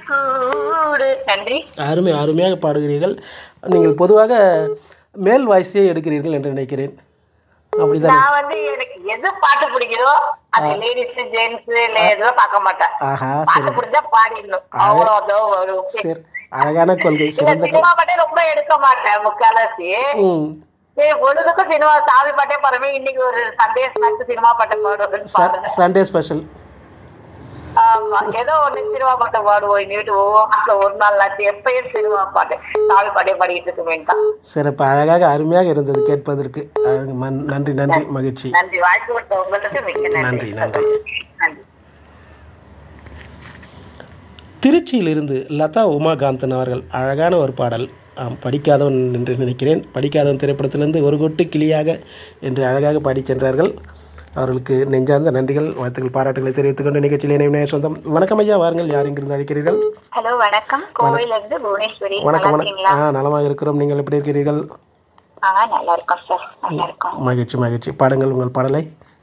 கூடு நன்றி அருமை அருமையாக பாடுகிறீர்கள் நீங்கள் பொதுவாக மேல் வாய்ஸே எடுக்கிறீர்கள் என்று நினைக்கிறேன் அப்படிதான் நான் வந்து எனக்கு எது பாட்டு பிடிக்குதோ அது லேடிஸ் ஜென்ஸ் எதுவும் பார்க்க மாட்டேன் ஆஹா பாட்டு சரி பிடிச்சா பாடிடணும் அவ்வளவுதான் வரும் சரி அழகான கொள்கை இல்ல சிறந்த கொள்கை. சினிமா பாட்டே ரொம்ப எடுக்க மாட்டேன் முக்காலசி ம் சரி பொழுதுக்கும் சினிமா சாமி பாட்டே பாருமே இன்னைக்கு ஒரு சண்டே ஸ்நாக்ஸ் சினிமா பாட்டு பாடுவேன் பாடுறேன் சண்டே ஸ்பெஷல் ஆமா ஏதோ ஒண்ணு சினிமா பாட்டு பாடுவோம் இன்னிட்டு ஒவ்வொரு ஒரு நாள் ஆச்சு எப்பயும் சினிமா பாட்டு சாமி பாட்டே பாடிட்டு இருக்க வேண்டாம் சிறப்பு அழகாக அருமையாக இருந்தது கேட்பதற்கு அழகு. மன்- நன்றி நன்றி மகிழ்ச்சி நன்றி வாய்ப்பு கொடுத்த உங்களுக்கு மிக்க நன்றி, நன்றி நன்றி. நன்றி திருச்சியிலிருந்து லதா உமாகாந்தன் அவர்கள் அழகான ஒரு பாடல் ஆம், படிக்காதவன் என்று நினைக்கிறேன் படிக்காதவன் திரைப்படத்திலிருந்து ஒரு கொட்டு கிளியாக என்று அழகாக பாடிச் சென்றார்கள் அவர்களுக்கு நெஞ்சார்ந்த நன்றிகள் வாழ்த்துக்கள் பாராட்டுகளை தெரிவித்துக் கொண்டு நிகழ்ச்சியில் இணைய சொந்தம் வணக்கம் ஐயா வாருங்கள் யார் இங்கிருந்து அழைக்கிறீர்கள் ஹலோ வணக்கம் கோவையில இருந்து புவனேஸ்வரி வணக்கம் நல்லா வணக்கம் இருக்கீங்களா ஆ நலமாக இருக்கிறோம் நீங்கள் எப்படி இருக்கிறீர்கள் ஆ நல்லா இருக்கோம் சார் நல்லா இருக்கோம் மகிழ்ச்சி மகிழ்ச்சி பாடுங்கள் உங்கள் பாடலை